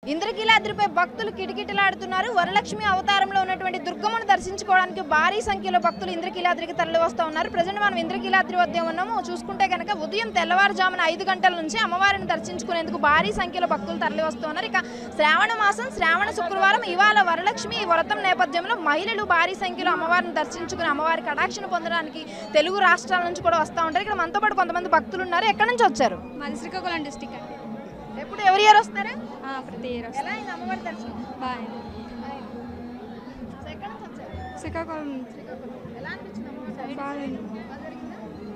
ఇంద్రకీలాద్రిపై భక్తులు కిటకిటలాడుతున్నారు వరలక్ష్మి అవతారంలో ఉన్నటువంటి దుర్గమ్మను దర్శించుకోవడానికి భారీ సంఖ్యలో భక్తులు ఇంద్రకీలాద్రికి తరలి వస్తూ ఉన్నారు ప్రజెంట్ మనం ఇంద్రకీలాద్రి వద్ద ఉన్నాము చూసుకుంటే కనుక ఉదయం తెల్లవారుజామున ఐదు గంటల నుంచి అమ్మవారిని దర్శించుకునేందుకు భారీ సంఖ్యలో భక్తులు తరలి వస్తూ ఉన్నారు ఇక శ్రావణ మాసం శ్రావణ శుక్రవారం ఇవాళ వరలక్ష్మి వ్రతం నేపథ్యంలో మహిళలు భారీ సంఖ్యలో అమ్మవారిని దర్శించుకుని అమ్మవారి కటాక్షను పొందడానికి తెలుగు రాష్ట్రాల నుంచి కూడా వస్తూ ఉంటారు ఇక్కడ మనతో పాటు కొంతమంది భక్తులు ఉన్నారు ఎక్కడి నుంచి వచ్చారు మాది శ్రీకాకుళం డిస్టిక్ అండి ఎప్పుడు ఎవరి ఇయర్ వస్తారా ఆ, ప్రతి ఇయర్ ఎలా అయింది అమ్మవారి దర్శనం బాయ్ సో ఎక్కడి నుంచి వచ్చారు శ్రీకాకుళం ఎలా అనిపించింది అమ్మవారి దర్శనం? బాగుంది బాగా జరిగిందా?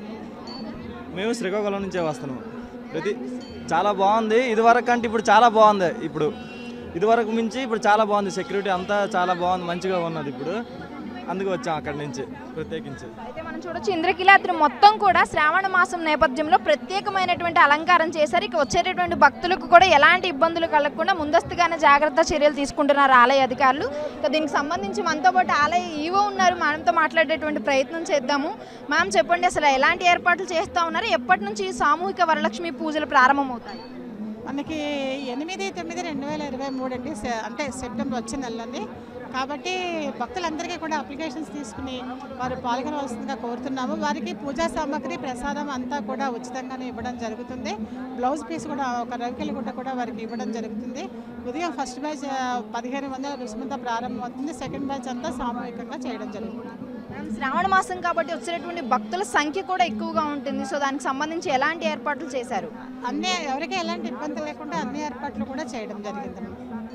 మేము శ్రీకాకుళం నుంచే వస్తున్నాము ప్రతి చాలా బాగుంది ఇదివరకు అంటే ఇప్పుడు చాలా బాగుంది ఇప్పుడు ఇదివరకు మించి ఇప్పుడు చాలా బాగుంది సెక్యూరిటీ అంతా చాలా బాగుంది మంచిగా ఉన్నది ఇప్పుడు అందుకు వచ్చాం అక్కడి నుంచి ప్రత్యేకించి అయితే మనం చూడొచ్చు ఇంద్రకీలాద్రి మొత్తం కూడా శ్రావణ మాసం నేపథ్యంలో ప్రత్యేకమైనటువంటి అలంకారం చేశారు ఇక వచ్చేటటువంటి భక్తులకు కూడా ఎలాంటి ఇబ్బందులు కలగకుండా ముందస్తుగానే జాగ్రత్త చర్యలు తీసుకుంటున్నారు ఆలయ అధికారులు ఇక దీనికి సంబంధించి మనతో పాటు ఆలయ ఈవో ఉన్నారు మనతో మాట్లాడేటువంటి ప్రయత్నం చేద్దాము మ్యామ్ చెప్పండి అసలు ఎలాంటి ఏర్పాట్లు చేస్తూ ఉన్నారు ఎప్పటి నుంచి ఈ సామూహిక వరలక్ష్మి పూజలు ప్రారంభమవుతాయి మనకి ఎనిమిది తొమ్మిది రెండు వేల ఇరవై మూడు అండి సె- అంటే సెప్టెంబర్ వచ్చే నెలండి కాబట్టి భక్తులందరికీ కూడా అప్లికేషన్స్ తీసుకుని వారు పాల్గొనవలసిందిగా కోరుతున్నాము వారికి పూజా సామాగ్రి ప్రసాదం అంతా కూడా ఉచితంగానే ఇవ్వడం జరుగుతుంది బ్లౌజ్ పీస్ కూడా ఒక రవికెల గుడ్డ కూడా వారికి ఇవ్వడం జరుగుతుంది ఉదయం ఫస్ట్ బ్యాచ్ ఆ, పదిహేను వందల రుసుముతో ప్రారంభమవుతుంది సెకండ్ బ్యాచ్ అంతా సామూహికంగా చేయడం జరుగుతుంది మ్యామ్, శ్రావణ మాసం కాబట్టి వచ్చేటటువంటి భక్తుల సంఖ్య కూడా ఎక్కువగా ఉంటుంది సో దానికి సంబంధించి ఎలాంటి ఏర్పాట్లు చేశారు అన్ని ఎవరికి ఎలాంటి ఇబ్బంది లేకుండా అన్ని ఏర్పాట్లు కూడా చేయడం జరిగింది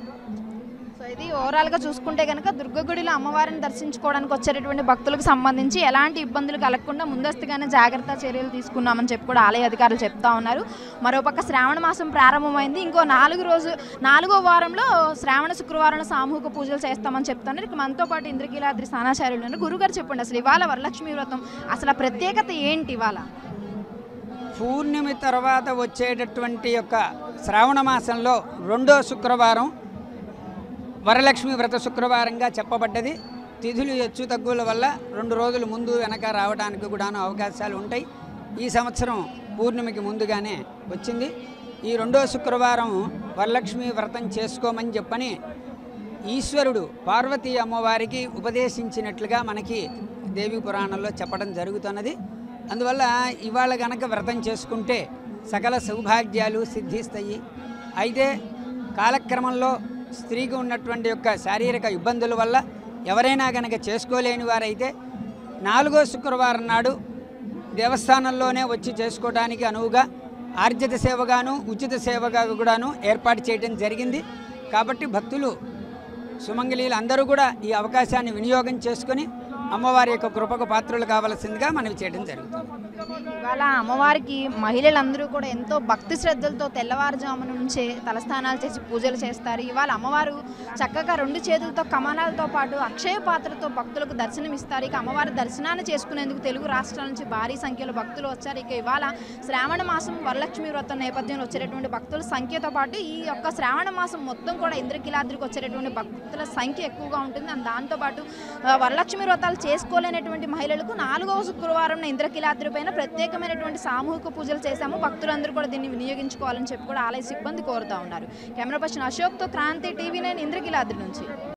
సో ఇది ఓవరాల్ గా చూసుకుంటే కనుక దుర్గగుడిలో అమ్మవారిని దర్శించుకోవడానికి వచ్చేటటువంటి భక్తులకు సంబంధించి ఎలాంటి ఇబ్బందులు కలగకుండా ముందస్తుగానే జాగ్రత్త చర్యలు తీసుకున్నామని చెప్పి కూడా ఆలయ అధికారులు చెప్తా ఉన్నారు మరోపక్క శ్రావణ మాసం ప్రారంభమైంది ఇంకో నాలుగు రోజు నాలుగో వారంలో శ్రావణ శుక్రవారం సామూహిక పూజలు చేస్తామని చెప్తున్నారు ఇక మనతో పాటు ఇంద్రకీలాద్రి స్థానాచార్యులు ఉన్నారు గురుగారు చెప్పండి అసలు ఇవాళ వరలక్ష్మి వ్రతం అసలు ఆ ప్రత్యేకత ఏంటి ఇవాళ పూర్ణిమ తర్వాత వచ్చేటటువంటి యొక్క శ్రావణ మాసంలో రెండో శుక్రవారం వరలక్ష్మి వ్రత శుక్రవారంగా చెప్పబడ్డది తిథులు హెచ్చు తగ్గుల వల్ల రెండు రోజులు ముందు వెనక రావడానికి కూడాను అవకాశాలు ఉంటాయి ఈ సంవత్సరం పూర్ణిమకి ముందుగానే వచ్చింది ఈ రెండో శుక్రవారం వరలక్ష్మి వ్రతం చేసుకోమని చెప్పని ఈశ్వరుడు పార్వతీ అమ్మవారికి ఉపదేశించినట్లుగా మనకి దేవి పురాణంలో చెప్పడం జరుగుతున్నది అందువల్ల ఇవాళ గనక వ్రతం చేసుకుంటే సకల సౌభాగ్యాలు సిద్ధిస్తాయి అయితే కాలక్రమంలో స్త్రీకి ఉన్నటువంటి యొక్క శారీరక ఇబ్బందుల వల్ల ఎవరైనా గనక చేసుకోలేని వారైతే నాలుగో శుక్రవారం నాడు దేవస్థానంలోనే వచ్చి చేసుకోవడానికి అనువుగా ఆర్జిత సేవగాను ఉచిత సేవగా కూడాను ఏర్పాటు చేయడం జరిగింది కాబట్టి భక్తులు సుమంగళీలు అందరూ కూడా ఈ అవకాశాన్ని వినియోగం చేసుకొని అమ్మవారి యొక్క కృపకు పాత్రలు కావలసిందిగా మనవి చేయడం జరుగుతుంది ఇవాళ అమ్మవారికి మహిళలందరూ కూడా ఎంతో భక్తి శ్రద్ధలతో తెల్లవారుజాము నుంచే తలస్నానాలు చేసి పూజలు చేస్తారు ఇవాళ అమ్మవారు చక్కగా రెండు చేతులతో కమానాలతో పాటు అక్షయ పాత్రతో భక్తులకు దర్శనం ఇస్తారు ఇక అమ్మవారి దర్శనాన్ని చేసుకునేందుకు తెలుగు రాష్ట్రాల నుంచి భారీ సంఖ్యలో భక్తులు వచ్చారు ఇక ఇవాళ శ్రావణ మాసం వరలక్ష్మి వ్రతం నేపథ్యంలో వచ్చేటటువంటి భక్తుల సంఖ్యతో పాటు ఈ యొక్క శ్రావణ మాసం మొత్తం కూడా ఇంద్రకీలాద్రికి వచ్చేటటువంటి భక్తుల సంఖ్య ఎక్కువగా ఉంటుంది అండ్ దాంతోపాటు ఆ, వరలక్ష్మి వ్రతాలు చేసుకోలేనటువంటి మహిళలకు నాలుగవ శుక్రవారం ఇంద్రకీలాద్రి పైన ప్రత్యేకమైనటువంటి సామూహిక పూజలు చేశాము భక్తులందరూ కూడా దీన్ని వినియోగించుకోవాలని చెప్పి కూడా ఆలయ సిబ్బంది కోరుతా ఉన్నారు కెమెరా పర్సన్ అశోక్తో క్రాంతి టీవీ నైన్ ఇంద్రకీలాద్రి నుంచి